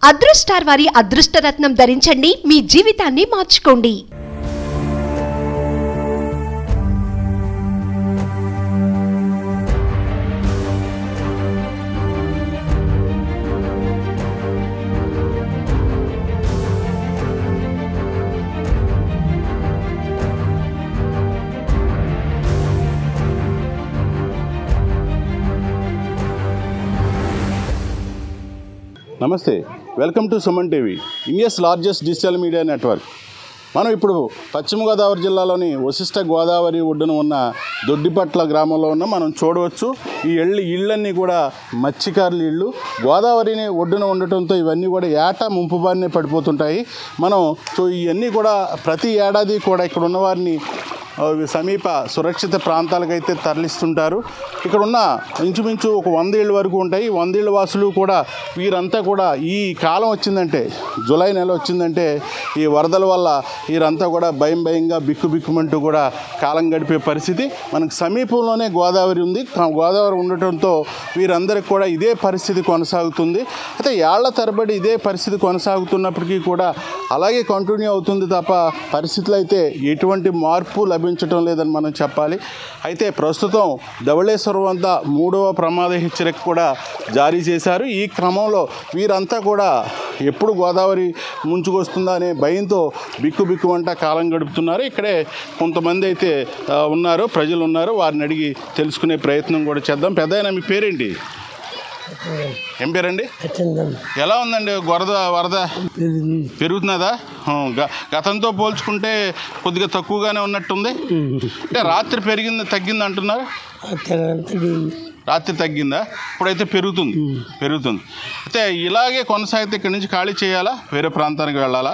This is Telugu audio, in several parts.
అదృష్టార్ వారి అదృష్టరత్నం ధరించండి మీ జీవితాన్ని మార్చుకోండి namaste welcome to Suman TV India's largest digital media network మనం ఇప్పుడు పశ్చిమ గోదావరి జిల్లాలోని వశిష్ట గోదావరి ఒడ్డున ఉన్న దొడ్డిపట్ల గ్రామంలో ఉన్న మనం చూడవచ్చు ఈ ఇళ్ళు ఇళ్ళన్నీ కూడా మత్స్యకారుల ఇళ్ళు గోదావరిని ఒడ్డున ఉండటంతో ఇవన్నీ కూడా ఏటా ముంపు బారినే పడిపోతుంటాయి మనం సో ఇవన్నీ కూడా ప్రతి ఏడాది కూడా ఇక్కడ ఉన్న వారిని ఆ, సమీప సురక్షిత ప్రాంతాలకైతే తరలిస్తుంటారు ఇక్కడ ఉన్న ఇంచుమించు ఒక వంద ఏళ్ళ వరకు ఉంటాయి ఈ వంద ఏళ్ళ వాసులు కూడా వీరంతా కూడా ఈ కాలం వచ్చిందంటే జూలై నెల వచ్చిందంటే ఈ వరదల వల్ల వీరంతా కూడా భయం భయంగా బిక్కు బిక్కుమంటూ కూడా కాలం గడిపే పరిస్థితి మనకు సమీపంలోనే గోదావరి ఉంది కా- గోదావరి ఉండటంతో వీరందరికీ కూడా ఇదే పరిస్థితి కొనసాగుతుంది అయితే ఏళ్ల తరబడి ఇదే పరిస్థితి కొనసాగుతున్నప్పటికీ కూడా అలాగే కంటిన్యూ అవుతుంది తప్ప పరిస్థితులు అయితే ఎటువంటి మార్పు లభించడం లేదని మనం చెప్పాలి అయితే ప్రస్తుతం ధవళేశ్వరం వద్ద మూడవ ప్రమాద హెచ్చరిక కూడా జారీ చేశారు ఈ క్రమంలో వీరంతా కూడా ఎప్పుడు గోదావరి ముంచుకొస్తుందా అనే భయంతో బిక్కు బిక్కు అంట కాలం గడుపుతున్నారు ఇక్కడే కొంతమంది అయితే ఆ, ఉన్నారు ప్రజలు ఉన్నారు వారిని అడిగి తెలుసుకునే ప్రయత్నం కూడా చేద్దాం పెద్ద మీ పేరేంటి ఏం పేరండి వచ్చిందండి ఎలా ఉందండి వరద వరద పెరుగుతున్నదా ఆ, గ- గతంతో పోల్చుకుంటే కొద్దిగా తక్కువగానే ఉన్నట్టుంది అంటే రాత్రి పెరిగింది తగ్గింది అంటున్నారు తగ్గింది రాత్రి తగ్గిందా ఇప్పుడైతే పెరుగుతుంది పెరుగుతుంది అయితే ఇలాగే కొనసాగితే ఇక్కడి నుంచి ఖాళీ చేయాలా వేరే ప్రాంతానికి వెళ్ళాలా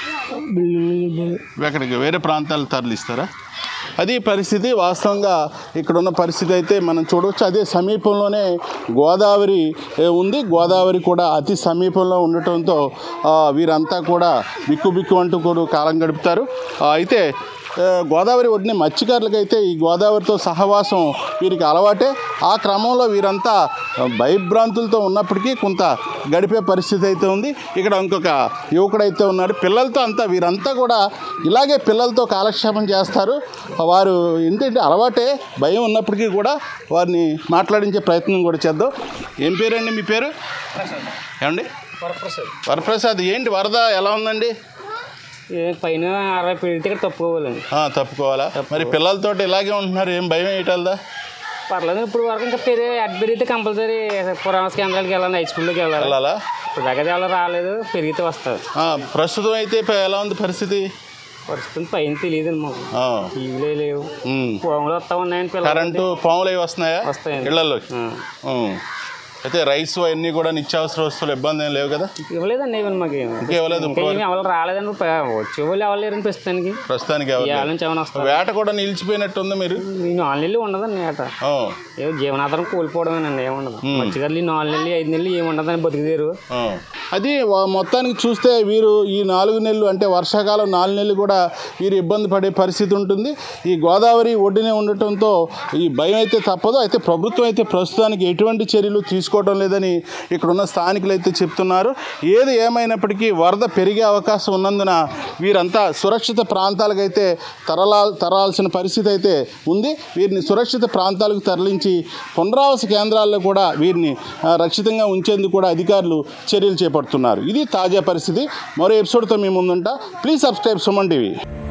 ఎక్కడికి వేరే ప్రాంతాలు తరలిస్తారా అది పరిస్థితి వాస్తవంగా ఇక్కడ ఉన్న పరిస్థితి అయితే మనం చూడవచ్చు అదే సమీపంలోనే గోదావరి ఏ, ఉంది గోదావరి కూడా అతి సమీపంలో ఉండటంతో ఆ, వీరంతా కూడా బిక్కు బిక్కు అంటూ కూడా కాలం గడుపుతారు ఆ, అయితే ఆ, గోదావరి ఒడ్డున మత్స్యకారులకైతే ఈ గోదావరితో సహవాసం వీరికి అలవాటే ఆ క్రమంలో వీరంతా ఆ, భయభ్రాంతులతో ఉన్నప్పటికీ కొంత గడిపే పరిస్థితి అయితే ఉంది ఇక్కడ ఇంకొక యువకుడైతే ఉన్నాడు పిల్లలతో అంతా వీరంతా కూడా ఇలాగే పిల్లలతో కాలక్షేపం చేస్తారు వారు ఏంటంటే అలవాటే భయం ఉన్నప్పటికీ కూడా వారిని మాట్లాడించే ప్రయత్నం కూడా చేద్దాం ఏం పేరండి మీ పేరు ఏమండి వరప్రసాద్ ఏంటి వరద ఎలా ఉందండి ఏ పైన అరవై పెడితే ఇక్కడ తప్పుకోవాలండి ఆ, తప్పుకోవాలా మరి పిల్లలతోటి ఇలాగే ఉంటున్నారు ఏం భయం వేయటల్దా పర్లేదు ఇప్పుడు వరకు ఇంకా పెరిగి అడ్ పెరిగితే కంపల్సరీ పురాణ కేంద్రాలకి వెళ్ళాలి హై స్కూల్లోకి వెళ్ళాలి వెళ్ళాలా ఇప్పుడు దగ్గర ఎవరు రాలేదు పెరిగితే వస్తుంది ఆ, ప్రస్తుతం అయితే ప- ఎలా ఉంది పరిస్థితి పరిస్థితి పైన తెలియదండి మాకు ఆ, టీవీలే లేవు ఉమ్. పొలంలో వస్తా ఉన్నాయని పిల్లలు కరెంటు పాములు అవి వస్తున్నాయా వస్తాయండి. ఇళ్లలోకి ఆ. ఉమ్. అయితే రైస్ అవన్నీ కూడా నిత్యావసర వస్తువులు ఇబ్బంది ఏం లేవు కదా ఇవ్వలేదండి ఇవ్వండి మాకు ఏమి ఇంకా ఇవ్వలేదు ఇంకా ఏమి ఎవరు రాలేదండి ప- వచ్చే వాళ్ళు ఎవరు ప్రస్తుతానికి ప్రస్తుతానికి ఈ ఎవరు ఏళ్ళ లేరు. నుంచి ఏమైనా వస్తారు వేట కూడా నిలిచిపోయినట్టుంది మీరు ఈ నాలుగు నెలలు ఉండదండి ఏట ఆ, ఏదో జీవనాధారం కోల్పోవడమేనండి ఏముండదు మధ్యగారులు ఈ నాలుగు నెలలు ఐదు నెలలు ఏమి ఉండదని బతికిదేరు ఆ. అది వా- మొత్తానికి చూస్తే వీరు ఈ నాలుగు నెలలు అంటే వర్షాకాలం నాలుగు నెలలు కూడా వీరు ఇబ్బంది పడే పరిస్థితి ఉంటుంది ఈ గోదావరి ఒడ్డునే ఉండటంతో ఈ భయం అయితే తప్పదు అయితే ప్రభుత్వం అయితే ప్రస్తుతానికి ఎటువంటి చర్యలు తీసుకోవడం లేదని ఇక్కడ ఉన్న స్థానికులు అయితే చెప్తున్నారు ఏది ఏమైనప్పటికీ వరద పెరిగే అవకాశం ఉన్నందున వీరంతా సురక్షిత ప్రాంతాలకైతే తరలా తరాల్సిన పరిస్థితి అయితే ఉంది వీరిని సురక్షిత ప్రాంతాలకు తరలించి పునరావాస కేంద్రాల్లో కూడా వీరిని ఆ, రక్షితంగా ఉంచేందుకు కూడా అధికారులు చర్యలు చేపడుతున్నారు ఇది తాజా పరిస్థితి మరో ఎపిసోడ్తో మీ ముందుంటా ప్లీజ్ సబ్స్క్రైబ్ సుమన్ టీవీ